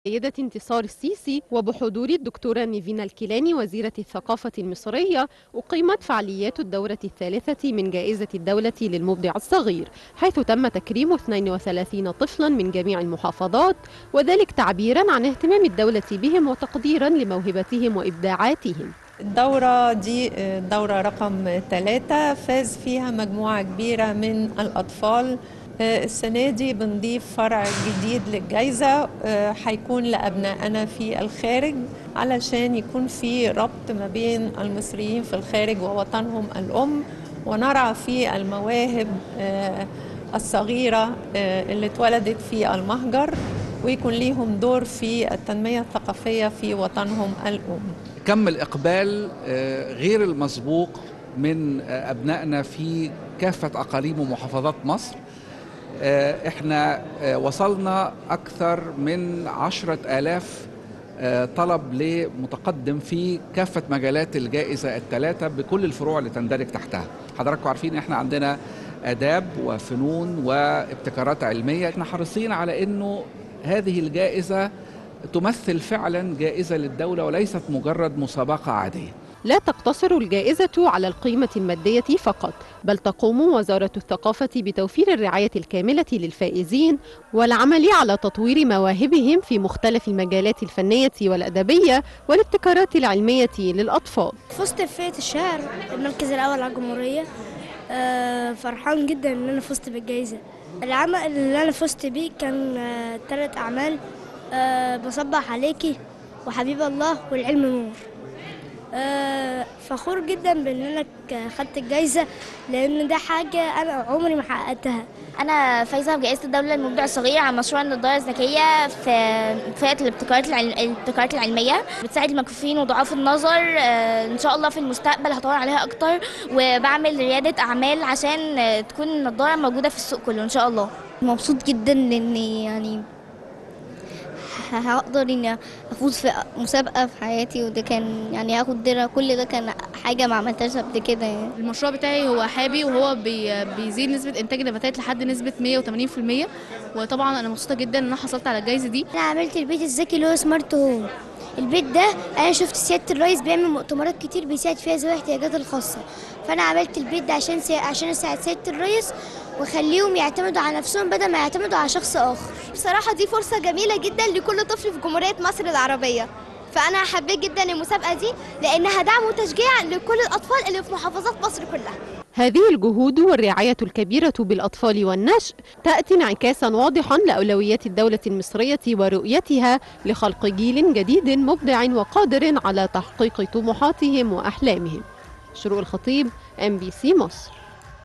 سيدة انتصار السيسي وبحضور الدكتورة نيفينا الكيلاني وزيرة الثقافة المصرية أقيمت فعاليات الدورة الثالثة من جائزة الدولة للمبدع الصغير حيث تم تكريم 32 طفلا من جميع المحافظات وذلك تعبيرا عن اهتمام الدولة بهم وتقديرا لموهبتهم وإبداعاتهم الدورة دي دورة رقم ثلاثة فاز فيها مجموعة كبيرة من الأطفال السنة دي بنضيف فرع جديد للجائزة هيكون لأبنائنا في الخارج علشان يكون في ربط ما بين المصريين في الخارج ووطنهم الأم ونرعى في المواهب الصغيرة اللي اتولدت في المهجر ويكون ليهم دور في التنمية الثقافية في وطنهم الأم كم الإقبال غير المسبوق من أبنائنا في كافة أقاليم ومحافظات مصر احنا وصلنا أكثر من عشرة آلاف طلب لمتقدم في كافة مجالات الجائزة الثلاثة بكل الفروع اللي تندرج تحتها حضراتكم عارفين احنا عندنا آداب وفنون وابتكارات علمية احنا حريصين على أنه هذه الجائزة تمثل فعلا جائزة للدولة وليست مجرد مسابقة عادية لا تقتصر الجائزة على القيمة المادية فقط بل تقوم وزارة الثقافة بتوفير الرعاية الكاملة للفائزين والعمل على تطوير مواهبهم في مختلف المجالات الفنية والأدبية والابتكارات العلمية للأطفال فزت في فئة الشعر المركز الأول على الجمهورية أه فرحان جدا إن أنا فزت بالجائزة العمل اللي أنا فزت بيه كان أه ثلاث أعمال أه بصبح عليكي وحبيب الله والعلم نور آه فخور جدا بان انا خدت الجايزه لان ده حاجه انا عمري ما حققتها انا فايزه بجائزه الدوله للمبدع الصغير عن مشروع النظاره الذكيه في فئه الابتكارات العلم... الابتكارات العلميه بتساعد المكفوفين وضعاف النظر آه ان شاء الله في المستقبل هطور عليها اكتر وبعمل رياده اعمال عشان تكون النظاره موجوده في السوق كله ان شاء الله مبسوط جدا لاني يعني هقدر اني افوز في مسابقه في حياتي وده كان يعني هاخد درع كل ده كان حاجه ما عملتهاش قبل كده يعني. المشروع بتاعي هو حابي وهو بي بيزيد نسبه انتاج النباتات لحد نسبه 180% وطبعا انا مبسوطه جدا ان انا حصلت على الجائزه دي انا عملت البيت الذكي اللي هو سمارت هوم البيت ده انا شفت سياده الرئيس بيعمل مؤتمرات كتير بيساعد فيها ذوي الاحتياجات الخاصه فانا عملت البيت ده عشان سي... عشان اساعد سياده الرئيس واخليهم يعتمدوا على نفسهم بدل ما يعتمدوا على شخص اخر بصراحه دي فرصه جميله جدا لكل طفل في جمهوريه مصر العربيه فانا حبيت جدا المسابقه دي لانها دعم وتشجيع لكل الاطفال اللي في محافظات مصر كلها هذه الجهود والرعاية الكبيرة بالأطفال والنشء تأتي انعكاسا واضحا لأولويات الدولة المصرية ورؤيتها لخلق جيل جديد مبدع وقادر على تحقيق طموحاتهم وأحلامهم شروق الخطيب ام بي سي مصر